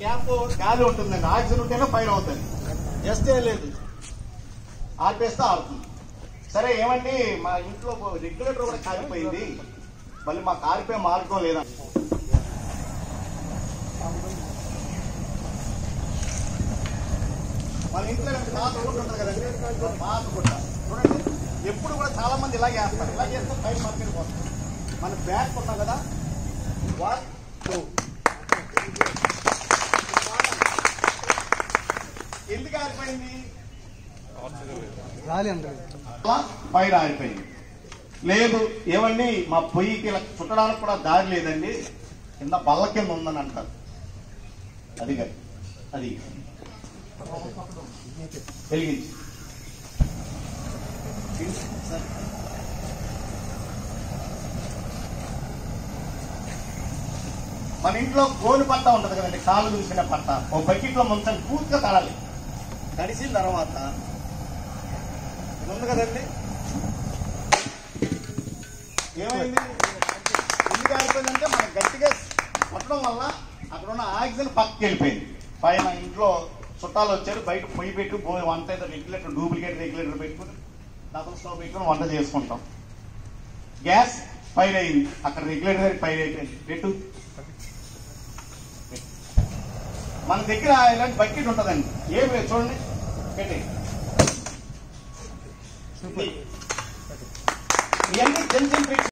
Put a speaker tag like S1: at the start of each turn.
S1: Cap గాలి ఉంటుందండి oxygen ఉంటేనే ఫైర్ అవుతుంది ఎస్తే లేదు ఆపేస్తే ఆడుతుంది సరే ఏమండి మా ఇంట్లో రెగ్యులేటర్ కూడా కాలిపోయింది మళ్ళీ మా కాలిపోయే మార్గం లేదా మన ఇంట్లో రెండు పాత గుడ్డ ఉంటుంది కదండి పాత గుడ్డ చూడండి ఎప్పుడు కూడా చాలా మంది ఇలాగే వేస్తారు ఇలా చేస్తే ఫైర్ మార్కెట్ పోతుంది మన బ్యాగ్ ఉన్నాం కదా వన్ టూ ఎందుకు ఆరిపోయింది
S2: గాలి అందలేదు
S1: అలా ఫైర్ ఆరిపోయింది లేదు ఏమండి మా పొయ్యికి ఇలా చుట్టడానికి కూడా దారి లేదండి కింద బల్ల కింద ఉందని అంటారు అది కాదు అది వెలిగించి సరే. మన ఇంట్లో గోలు పట్ట ఉంటది కదండి కాళ్ళు చూసిన పట్ట ఓ బకెట్ లో ముంచండి పూర్తిగా తడాలి తడిసిన తర్వాత ఇది ఉంది కదండి ఏమైంది ఎందుకు ఆగిపోయిందంటే మనం గట్టిగా కొట్టడం వల్ల అక్కడ ఉన్న ఆక్సిజన్ పక్కకి వెళ్ళిపోయింది పైన ఇంట్లో చుట్టాలు వచ్చారు బయట పొయ్యి పెట్టి బో- వంట ఏదో రెగ్యులేటర్ డూప్లికేట్ రెగ్యులేటర్ పెట్టుకుని డబుల్ స్టవ్ పెట్టుకుని వంట చేసుకుంటాం గ్యాస్ ఫైర్ అయింది అక్కడ రెగ్యులేటర్ దగ్గర ఫైర్ అయిపోయింది పెట్టు మన దగ్గర ఇలాంటి బకెట్ ఉంటుందండి ఏం లేదు చూడండి పెట్టి ఇవన్నీ చిన్న చిన్న పెట్టి